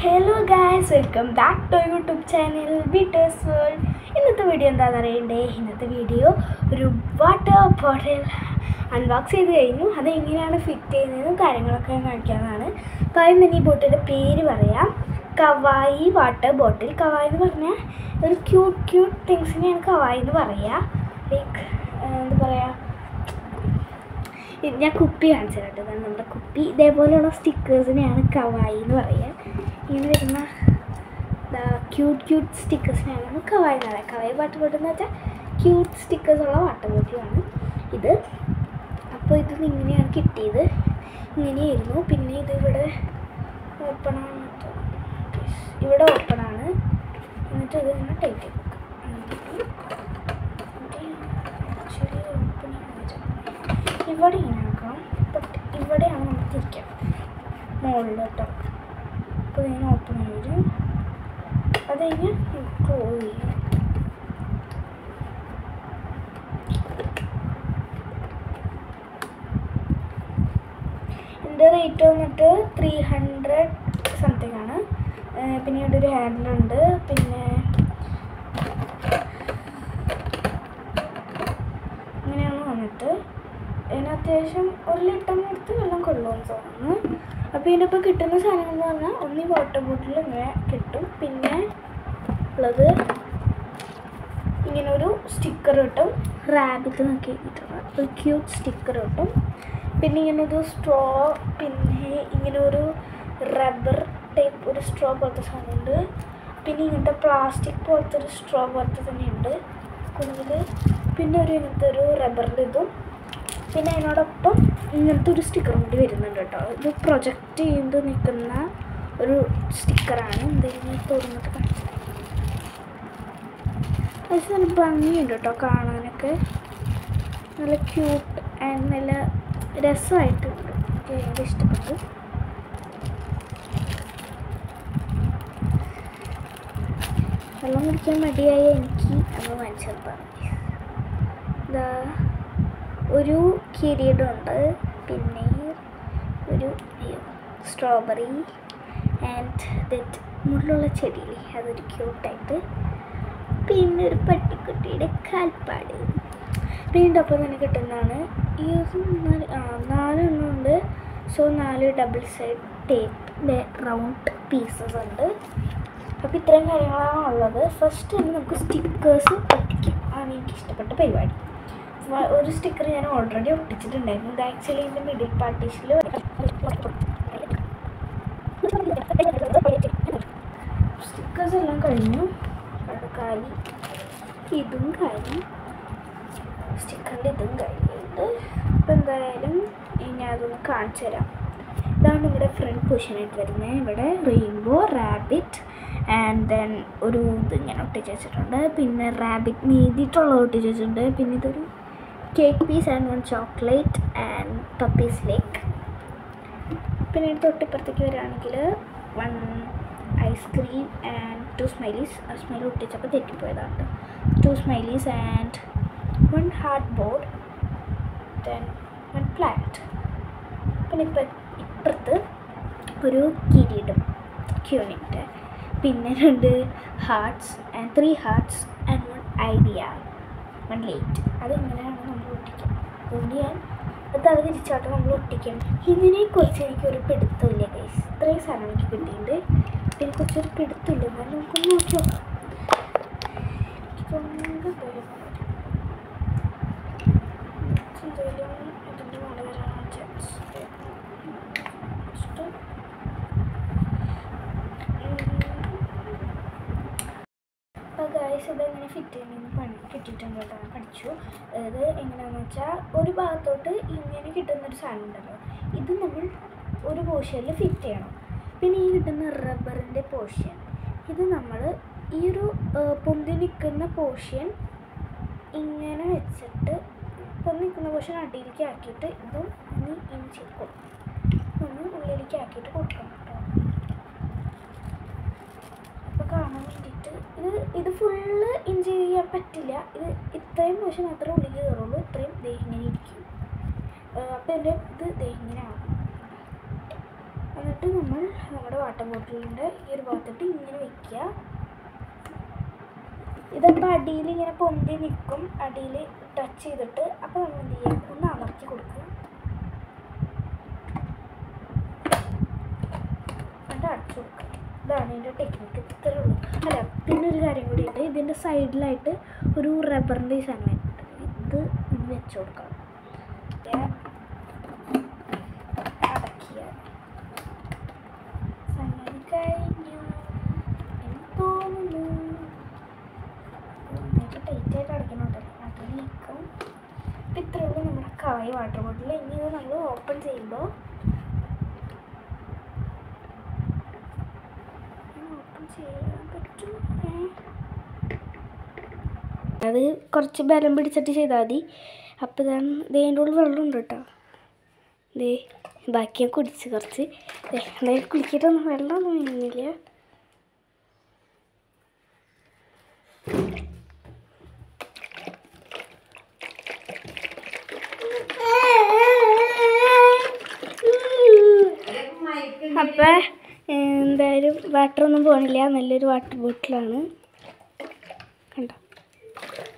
Hello guys welcome back to YouTube channel Beaters World ഇന്നത്തെ video എന്താണെന്ന് അറിയണ്ടേ ഇന്നത്തെ വീഡിയോ ഒരു വാട്ടർ ബോട്ടിൽ അൺബോക്സ് ചെയ്ത് കഴിഞ്ഞു അത് എങ്ങനെയാണ് ഫിറ്റ് ചെയ്യുന്നതും കാര്യങ്ങളൊക്കെ കാണിക്കാവുന്നതാണ് അപ്പോൾ ആദ്യം തന്നെ ഈ ബോട്ടിൻ്റെ പേര് പറയാം കവായി വാട്ടർ ബോട്ടിൽ കവായി എന്ന് പറഞ്ഞാൽ ഒരു ക്യൂട്ട് ക്യൂട്ട് തിങ്സിനെയാണ് കവായി എന്ന് പറയുക ലൈക്ക് എന്താ പറയുക ഇത് ഞാൻ കുപ്പി കാണിച്ചു തരാം കേട്ടോ ഇതാണ് നമ്മുടെ കുപ്പി ഇതേപോലെയുള്ള സ്റ്റിക്കേഴ്സിനെയാണ് കവായി എന്ന് പറയുക ഇങ്ങനെ വരുന്ന ക്യൂട്ട് ക്യൂട്ട് സ്റ്റിക്കേഴ്സിനെയാണ് നമ്മൾ കവായി എന്ന് പറയുക കവായി വാട്ടർ ബോട്ടിൽ എന്ന് വെച്ചാൽ ക്യൂട്ട് സ്റ്റിക്കേഴ്സ് ഉള്ള വാട്ടർ ബോട്ടിലാണ് ഇത് അപ്പോൾ ഇത് ഇങ്ങനെയാണ് കിട്ടിയത് ഇങ്ങനെയായിരുന്നു പിന്നെ ഇത് ഇവിടെ ഓപ്പണാണ് ഇവിടെ ഓപ്പണാണ് എന്നിട്ട് ഇത് ഇങ്ങനെ ടൈറ്റ് ചെയ്ത് ആക്ച്വലി ഓപ്പണിങ് ഇവിടെ ഇങ്ങനെ ആക്കാം ബട്ട് ഇവിടെയാണ് നമുക്ക് തിരിക്കാം മുകളിൽ കേട്ടോ അപ്പോൾ ഇങ്ങനെ ഓപ്പൺ ചെയ്ത് അത് കഴിഞ്ഞ് ക്ലോസ് ചെയ്യാം ഇതിൻ്റെ റേറ്റ് വന്നിട്ട് ത്രീ ഹൺഡ്രഡ് സംതിങ് ആണ് ഏർ പിന്നെ ഇവിടെ ഒരു ഹാൻഡിലുണ്ട് പിന്നെ ഇങ്ങനെയാണ് വന്നിട്ട് ഇതിന് അത്യാവശ്യം ഒരു ലിറ്ററിന് അടുത്ത് വെള്ളം കൊള്ളുമെന്ന് തോന്നുന്നു അപ്പോൾ ഇതിൻ്റെ ഇപ്പോൾ കിട്ടുന്ന സാധനങ്ങൾ എന്ന് പറഞ്ഞാൽ ഒന്ന് വാട്ടർ ബോട്ടിൽ ഇങ്ങനെ കിട്ടും പിന്നെ ഉള്ളത് ഇങ്ങനെ ഒരു സ്റ്റിക്കർ കിട്ടും റാബിറ്റ് നോക്കി കിട്ടുന്ന ഒരു ക്യൂട്ട് സ്റ്റിക്കർ കിട്ടും പിന്നെ ഇങ്ങനെ ഒരു സ്ട്രോ പിന്നെ ഇങ്ങനെ ഒരു റബ്ബർ ടൈപ്പ് ഒരു സ്ട്രോ പോലത്തെ സാധനമുണ്ട് പിന്നെ ഇങ്ങനത്തെ പ്ലാസ്റ്റിക് പോലത്തെ ഒരു സ്ട്രോ പോലത്തെ തന്നെയുണ്ട് കൂടുതൽ പിന്നെ ഒരു ഇങ്ങനത്തെ ഒരു റബ്ബറിൻ്റെ ഇതും പിന്നെ അതിനോടൊപ്പം ഇങ്ങനത്തെ ഒരു സ്റ്റിക്കർ കൂടി വരുന്നുണ്ട് കേട്ടോ ഇത് പ്രൊജക്റ്റ് ചെയ്ത് നിൽക്കുന്ന ഒരു സ്റ്റിക്കറാണ് എന്തെങ്കിലും തുറന്നിട്ട് കാണിച്ചു പക്ഷെ നല്ല ഭംഗിയുണ്ട് കേട്ടോ കാണാനൊക്കെ നല്ല ക്യൂട്ട് ആൻഡ് നല്ല രസമായിട്ടുണ്ട് എനിക്ക് ഭയങ്കര ഇഷ്ടപ്പെട്ടു വെള്ളം കുടിക്കാൻ മടിയായ എനിക്ക് അത് വാങ്ങിച്ചതാണ് ഇതാ ഒരു കിരീടമുണ്ട് പിന്നെ ഒരു സ്ട്രോബെറി ആൻഡ് ദറ്റ് മുള്ളുള്ള ചെടിയില്ലേ അതൊരു ക്യൂട്ടായിട്ട് പിന്നെ ഒരു പട്ടിക്കുട്ടിയുടെ കാൽപ്പാട് പിന്നെ ഇതിൻ്റെ ഒപ്പം തന്നെ കിട്ടുന്നതാണ് ഈ ഒരു നാല് ആ നാലെണ്ണം ഉണ്ട് സോ നാല് ഡബിൾ സൈഡ് ടേപ്പിൻ്റെ റൗണ്ട് പീസസ് ഉണ്ട് അപ്പോൾ ഇത്രയും കാര്യങ്ങളാണ് ഉള്ളത് ഫസ്റ്റ് തന്നെ നമുക്ക് സ്റ്റിക്കേഴ്സ് ഒട്ടിക്കാം ആണ് എനിക്ക് ഇഷ്ടപ്പെട്ട പരിപാടി വ- ഒരു സ്റ്റിക്കർ ഞാൻ ഓൾറെഡി ഒട്ടിച്ചിട്ടുണ്ടായിരുന്നു ഇത് ആക്ച്വലി ഇതിൻ്റെ മിഡിൽ പാർട്ടീഷനിൽ സ്റ്റിക്കേഴ്സ് എല്ലാം കഴിഞ്ഞു അത് കാലി ഇതും കാലി സ്റ്റിക്കറിൻ്റെ ഇതും കഴിഞ്ഞിട്ടുണ്ട് അപ്പോൾ എന്തായാലും ഞാൻ അതൊന്ന് കാണിച്ചു തരാം ഇതാണ് നിങ്ങളുടെ ഫ്രണ്ട് പൊസിഷനായിട്ട് വരുന്നത് ഇവിടെ റെയിൻബോ റാബിറ്റ് ആൻഡ് ദെൻ ഒരു ഇത് ഇങ്ങനെ ഒട്ടിച്ച് വെച്ചിട്ടുണ്ട് പിന്നെ റാബിറ്റ് നീതിയിട്ടുള്ളത് ഒട്ടിച്ച് വെച്ചിട്ടുണ്ട് പിന്നെ ഇതൊരു cake piece and one chocolate and puppies ലേക്ക് പിന്നെ ഇത് തൊട്ടിപ്പുറത്തേക്ക് വരികയാണെങ്കിൽ one ice cream and two smileys ആ സ്മൈൽ ഒട്ടിച്ചപ്പോൾ തെറ്റിപ്പോയതാണ് two smileys and one hard board then one plant പിന്നെ ഇപ്പം ഇപ്പുറത്ത് ഒരു കിരീടം ക്യൂണിൻ്റെ പിന്നെ രണ്ട് hearts and three hearts and one idea one late അതിങ്ങനെയാണ് നമ്മൾ ഒട്ടിക്കുക അതുകൊണ്ട് ഞാൻ അത് തല തിരിച്ചോട്ട് നമ്മൾ ഒട്ടിക്കണം ഇതിനെക്കുറിച്ച് എനിക്കൊരു പിടുത്തമില്ല ഗൈസ് ഇത്രയും സാധനം എനിക്ക് കിട്ടിയിട്ടുണ്ട് ഇതിനെക്കുറിച്ചൊരു പിടുത്തമില്ല എന്നാലും നമുക്കൊന്ന് നോക്കി നോക്കാം എനിക്ക് തോന്നുന്നത് പോലെ എന്തായാലും ഇതിൻ്റെ മുകളിൽ വരാനാണ് ചാൻസ് അപ്പോൾ ഗൈസ് ഇതെങ്ങനെ ഫിറ്റ് ചെയ്യുന്നതെന്ന് പണി കിട്ടിയിട്ടുണ്ട് കേട്ടോ ഞാൻ പഠിച്ചു ഇത് എങ്ങനെയാണെന്ന് വെച്ചാൽ ഒരു ഭാഗത്തോട്ട് ഇങ്ങനെ കിട്ടുന്നൊരു സാധനം ഉണ്ടല്ലോ ഇത് നമ്മൾ ഒരു പോർഷനിൽ ഫിറ്റ് ചെയ്യണം പിന്നെ ഈ കിട്ടുന്ന റബ്ബറിൻ്റെ പോർഷൻ ഇത് നമ്മൾ ഈ ഒരു ഏർ, പൊന്തി നിൽക്കുന്ന പോർഷൻ ഇങ്ങനെ വെച്ചിട്ട് പൊന്തി നിൽക്കുന്ന പോർഷൻ അടിയിലേക്ക് ആക്കിയിട്ട് ഇതും ഒന്ന് ഇൻ ചെയ്ത് കൊടുക്കണം ഒന്ന് ഉള്ളിലേക്ക് ആക്കിയിട്ട് കൊടുക്കണം കേട്ടോ അപ്പോൾ കാണാൻ വേണ്ടിയിട്ട് ഇത് ഇത് ഫുള്ള് ഇഞ്ച് ചെയ്യാൻ പറ്റില്ല ഇത് ഇത്രയും പോഷൻ മാത്രമേ ഉള്ളിൽ കയറുള്ളൂ ഇത്രയും ദേ ഇങ്ങനെ ഇരിക്കും അപ്പോൾ എൻ്റെ ഇത് ദേ ഇങ്ങനെ ആവും എന്നിട്ട് എന്നിട്ട് നമ്മൾ നമ്മുടെ വാട്ടർ ബോട്ടിലിൻ്റെ ഈ ഒരു ഭാഗത്തിട്ട് ഇങ്ങനെ വെക്കുക ഇതപ്പോൾ അടിയിൽ ഇങ്ങനെ പൊന്തി നിൽക്കും അടിയിൽ ടച്ച് ചെയ്തിട്ട് അപ്പോൾ നമ്മൾ എന്ത് ചെയ്യുക ഒന്ന് അമർത്തി കൊടുക്കുക എന്നിട്ട് അടച്ചു കൊടുക്കുക ഇതാണ് ഇതിൻ്റെ ടെക്നിക്ക് ഇത്രേ ഉള്ളൂ അല്ല പിന്നെ ഒരു കാര്യം കൂടി ഉണ്ട് ഇതിൻ്റെ സൈഡിലായിട്ട് ഒരു റബ്ബറിൻ്റെ ഈ സാധനം വരുന്നുണ്ട് ഇത് വെച്ച് കൊടുക്കണം ദേ അടക്കിയ സംഗതി കഴിഞ്ഞു എന്ന് തോന്നുന്നു നന്നായിട്ട് ടൈറ്റ് ആയിട്ട് അടയ്ക്കണുണ്ടല്ലോ അത് നീക്കും ഇപ്പം ഇത്രയേ ഉള്ളൂ നമ്മുടെ കായ് വാട്ടർ ബോട്ടിൽ ഇനി ഇത് നമ്മൾ ഓപ്പൺ ചെയ്യുമ്പോൾ ഓപ്പൺ ചെയ്യാൻ പറ്റും ഏ? അത് കുറച്ച് ബലം പിടിച്ചിട്ട് ചെയ്താൽ മതി അപ്പോൾ ഞാൻ ഇതിൻ്റെ ഉള്ളിൽ വെള്ളമുണ്ട് കേട്ടോ ദേ ബാക്കി ഞാൻ കുടിച്ച് കുറച്ച് ദേ എന്തായാലും കുടിച്ചിട്ടൊന്നും വെള്ളമൊന്നും വീഴുന്നില്ല അപ്പം എന്തായാലും വാട്ടർ ഒന്നും പോകണില്ല നല്ലൊരു വാട്ടർ ബോട്ടിലാണ് കണ്ടോ